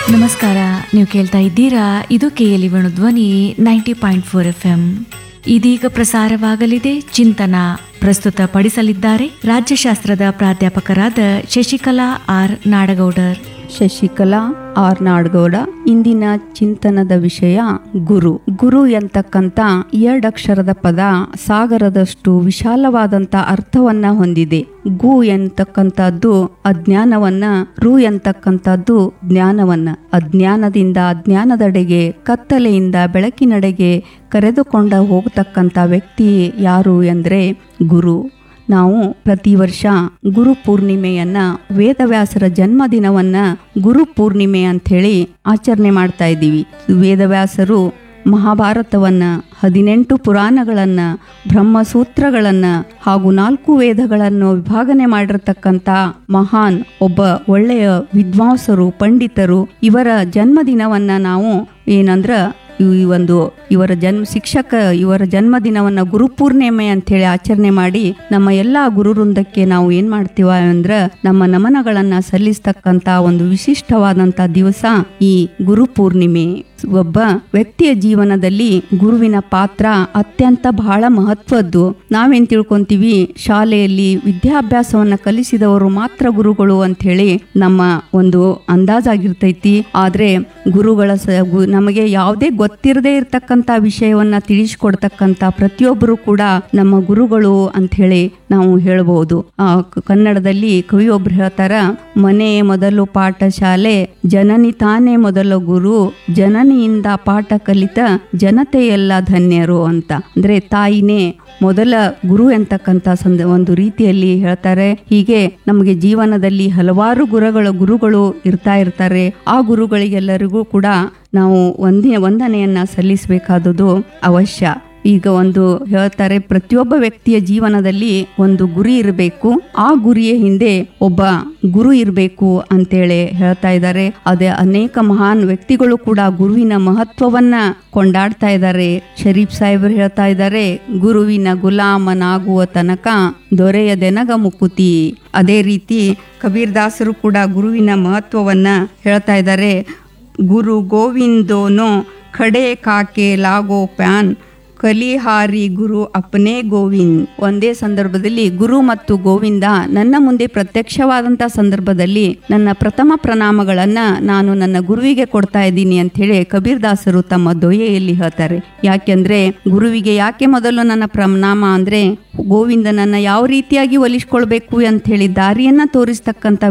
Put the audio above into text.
ನಮಸ್ಕಾರ ನೀವು ಕೇಳ್ತಾ ಇದ್ದೀರಾ ಇದು KLE Venu Dhwani ninety point four F M ಇದೀಗ ಪ್ರಸಾರವಾಗಲಿದೆ ಚಿಂತನ ಪ್ರಸ್ತುತ ಪಡಿಸಲಿದ್ದಾರೆ ರಾಜ್ಯಶಾಸ್ತ್ರದ ಪ್ರಾಧ್ಯಾಪಕರಾದ ಶಶಿಕಲಾ ಆರ್ ನಾಡಗೌಡರ್ ಶಶಿಕಲಾ ಆರ್ ನಾಡ್ಗೌಡ ಇಂದಿನ ಚಿಂತನದ ವಿಷಯ ಗುರು ಗುರು ಎಂತಕ್ಕಂಥ ಎರಡಕ್ಷರದ ಪದ ಸಾಗರದಷ್ಟು ವಿಶಾಲವಾದಂಥ ಅರ್ಥವನ್ನ ಹೊಂದಿದೆ ಗು ಎಂತಕ್ಕಂಥದ್ದು ಅಜ್ಞಾನವನ್ನ ರು ಎಂತಕ್ಕಂಥದ್ದು ಜ್ಞಾನವನ್ನ ಅಜ್ಞಾನದಿಂದ ಅಜ್ಞಾನದೆಡೆಗೆ ಕತ್ತಲೆಯಿಂದ ಬೆಳಕಿನಡೆಗೆ ಕರೆದುಕೊಂಡ ಹೋಗತಕ್ಕಂಥ ವ್ಯಕ್ತಿ ಯಾರು ಎಂದರೆ ಗುರು ನಾವು ಪ್ರತಿ ವರ್ಷ ಗುರು ಪೂರ್ಣಿಮೆಯನ್ನ ವೇದವ್ಯಾಸರ ಜನ್ಮದಿನವನ್ನ ಗುರು ಪೂರ್ಣಿಮೆ ಅಂಥೇಳಿ ಆಚರಣೆ ಮಾಡ್ತಾ ಇದ್ದೀವಿ ವೇದವ್ಯಾಸರು ಮಹಾಭಾರತವನ್ನ ಹದಿನೆಂಟು ಪುರಾಣಗಳನ್ನ ಬ್ರಹ್ಮಸೂತ್ರಗಳನ್ನ ಹಾಗೂ ನಾಲ್ಕು ವೇದಗಳನ್ನು ವಿಭಾಗನೆ ಮಾಡಿರತಕ್ಕಂಥ ಮಹಾನ್ ಒಬ್ಬ ಒಳ್ಳೆಯ ವಿದ್ವಾಂಸರು ಪಂಡಿತರು ಇವರ ಜನ್ಮದಿನವನ್ನ ನಾವು ಏನಂದ್ರ ಈ ಒಂದು ಇವರ ಜನ್ಮ ಶಿಕ್ಷಕ ಇವರ ಜನ್ಮದಿನವನ್ನ ಗುರುಪೂರ್ಣಿಮೆ ಅಂತೇಳಿ ಆಚರಣೆ ಮಾಡಿ ನಮ್ಮ ಎಲ್ಲಾ ಗುರು ವೃಂದಕ್ಕೆ ನಾವು ಏನ್ ಮಾಡ್ತೀವ ಅಂದ್ರ ನಮ್ಮ ನಮನಗಳನ್ನ ಸಲ್ಲಿಸ್ತಕ್ಕಂತ ಒಂದು ವಿಶಿಷ್ಟವಾದಂತ ದಿವಸ ಈ ಗುರುಪೂರ್ಣಿಮೆ ಒಬ್ಬ ವ್ಯಕ್ತಿಯ ಜೀವನದಲ್ಲಿ ಗುರುವಿನ ಪಾತ್ರ ಅತ್ಯಂತ ಬಹಳ ಮಹತ್ವದ್ದು ನಾವೇನ್ ತಿಳ್ಕೊಂತೀವಿ ಶಾಲೆಯಲ್ಲಿ ವಿದ್ಯಾಭ್ಯಾಸವನ್ನ ಕಲಿಸಿದವರು ಮಾತ್ರ ಗುರುಗಳು ಅಂತ ಹೇಳಿ ನಮ್ಮ ಒಂದು ಅಂದಾಜಾಗಿರ್ತೈತಿ ಆದ್ರೆ ಗುರುಗಳ ಸ ಗು- ನಮಗೆ ಯಾವುದೇ ಗೊತ್ತಿರದೇ ಇರತಕ್ಕಂತ ವಿಷಯವನ್ನ ತಿಳಿಸ್ಕೊಡ್ತಕ್ಕಂತ ಪ್ರತಿಯೊಬ್ಬರು ಕೂಡ ನಮ್ಮ ಗುರುಗಳು ಅಂತ ಹೇಳಿ ನಾವು ಹೇಳ್ಬೋದು ಆ ಕ- ಕನ್ನಡದಲ್ಲಿ ಕವಿಯೊಬ್ರು ಹೇಳ್ತಾರ ಮನೆ ಮೊದಲು ಪಾಠಶಾಲೆ ಜನನಿ ತಾನೇ ಮೊದಲ ಗುರು ಜನನಿಯಿಂದ ಪಾಠ ಕಲಿತ ಜನತೆಯೆಲ್ಲ ಧನ್ಯರು ಅಂತ ಅಂದ್ರೆ ತಾಯಿನೇ ಮೊದಲ ಗುರು ಎಂತಕ್ಕಂತ ಸಂದ ಒಂದು ರೀತಿಯಲ್ಲಿ ಹೇಳ್ತಾರೆ ಹೀಗೆ ನಮಗೆ ಜೀವನದಲ್ಲಿ ಹಲವಾರು ಗುರುಗಳು ಗುರುಗಳು ಇರ್ತಾ ಇರ್ತಾರೆ ಆ ಗುರುಗಳಿಗೆಲ್ಲರಿಗೂ ಕೂಡ ನಾವು ಒಂದೇ ವಂದನೆಯನ್ನ ಸಲ್ಲಿಸಬೇಕಾದುದು ಅವಶ್ಯ ಈಗ ಒಂದು ಹೇಳ್ತಾರೆ ಪ್ರತಿಯೊಬ್ಬ ವ್ಯಕ್ತಿಯ ಜೀವನದಲ್ಲಿ ಒಂದು ಗುರಿ ಇರಬೇಕು ಆ ಗುರಿಯ ಹಿಂದೆ ಒಬ್ಬ ಗುರು ಇರಬೇಕು ಅಂತೇಳಿ ಹೇಳ್ತಾ ಇದ್ದಾರೆ ಅದೇ ಅನೇಕ ಮಹಾನ್ ವ್ಯಕ್ತಿಗಳು ಕೂಡ ಗುರುವಿನ ಮಹತ್ವವನ್ನ ಕೊಂಡಾಡ್ತಾ ಇದ್ದಾರೆ ಶರೀಫ್ ಸಾಹೇಬರು ಹೇಳ್ತಾ ಇದ್ದಾರೆ ಗುರುವಿನ ಗುಲಾಮನಾಗುವ ತನಕ ದೊರೆಯದೆನಗ ಮುಕುತಿ ಅದೇ ರೀತಿ ಕಬೀರ್ ದಾಸರು ಕೂಡ ಗುರುವಿನ ಮಹತ್ವವನ್ನ ಹೇಳ್ತಾ ಇದ್ದಾರೆ ಗುರು ಗೋವಿಂದೋನೋ ಖಡೆ ಕಾಕೆ ಲಾಗೋ ಪ್ಯಾನ್ ಕಲಿಹಾರಿ ಗುರು ಅಪನೇ ಗೋವಿಂದ್ ಒಂದೇ ಸಂದರ್ಭದಲ್ಲಿ ಗುರು ಮತ್ತು ಗೋವಿಂದ ನನ್ನ ಮುಂದೆ ಪ್ರತ್ಯಕ್ಷವಾದಂಥ ಸಂದರ್ಭದಲ್ಲಿ ನನ್ನ ಪ್ರಥಮ ಪ್ರಣಾಮಗಳನ್ನ ನಾನು ನನ್ನ ಗುರುವಿಗೆ ಕೊಡ್ತಾ ಇದ್ದೀನಿ ಅಂತ ಹೇಳಿ ಕಬೀರ್ ದಾಸರು ತಮ್ಮ ದೊಯೆಯಲ್ಲಿ ಹೇಳ್ತಾರೆ ಯಾಕೆಂದ್ರೆ ಗುರುವಿಗೆ ಯಾಕೆ ಮೊದಲು ನನ್ನ ಪ್ರಣಾಮ ಅಂದ್ರೆ ಗೋವಿಂದನನ್ನ ಯಾವ ರೀತಿಯಾಗಿ ಒಲಿಸ್ಕೊಳ್ಬೇಕು ಅಂತ ಹೇಳಿ ದಾರಿಯನ್ನ ತೋರಿಸ್ತಕ್ಕಂಥ